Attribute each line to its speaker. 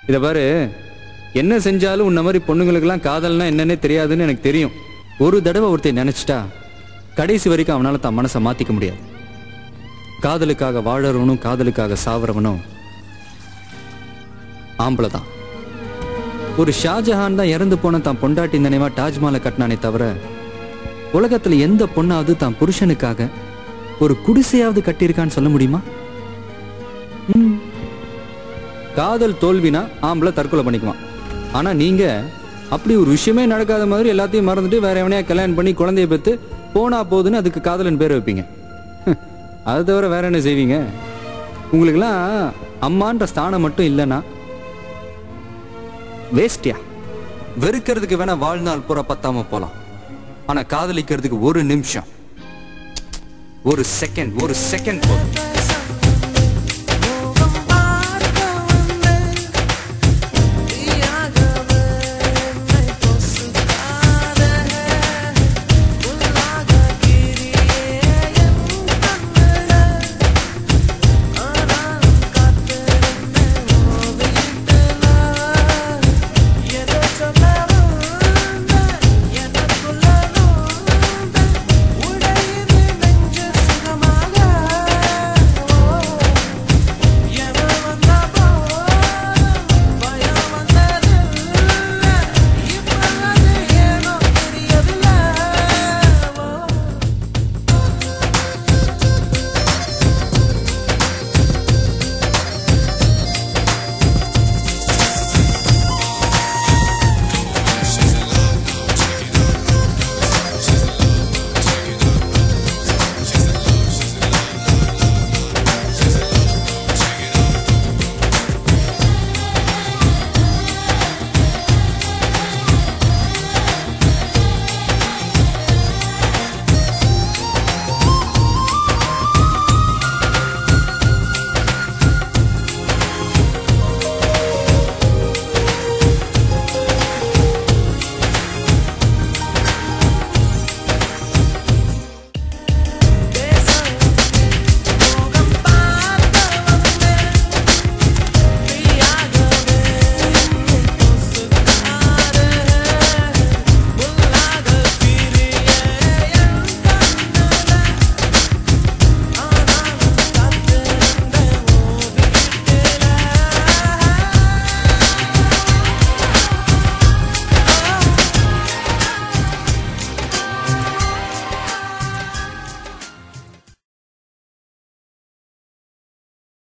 Speaker 1: இதை பாரு என்ன செஞ்சாலும் உன்ன மாதிரி பொண்ணுங்களுக்கெல்லாம் காதல்னா என்னன்னே தெரியாதுன்னு எனக்கு தெரியும் ஒரு தடவை ஒருத்தன் நினைச்சிட்டா கடைசி வரைக்கும் அவனால தான் மனசை மாத்திக்க முடியாது காதலுக்காக வாழறவனும் காதலுக்காக சாவறவனும் ஆம்பளை தான் ஒரு ஷாஜஹான் தான் இறந்து போன தான் பொண்டாட்டி நினைவா தாஜ்மஹாலை கட்டினானே தவிர உலகத்துல எந்த பொண்ணாவது தான் புருஷனுக்காக ஒரு குடிசையாவது கட்டியிருக்கான்னு சொல்ல முடியுமா ம். காதல் தோல்வினா ஆம்பளை தற்கொலை பண்ணிக்குவான் ஆனா நீங்க அப்படி ஒரு விஷயமே நடக்காத மாதிரி எல்லாத்தையும் மறந்துட்டு வேற எவனையா கல்யாணம் பண்ணி குழந்தைய பெத்து போனா போதுன்னு அதுக்கு காதலன் பேர் வைப்பீங்க ஹ், அதை தவிர வேற என்ன செய்வீங்க உங்களுக்கெல்லாம் அம்மான்ற ஸ்தானம் மட்டும் இல்லைன்னா வேஸ்டியா வெறுக்கிறதுக்கு வேணா வாழ்நாள் பூரா பத்தாம போலாம் ஆனா காதலிக்கிறதுக்கு ஒரு நிமிஷம் ஒரு செகண்ட் ஒரு செகண்ட் போதும்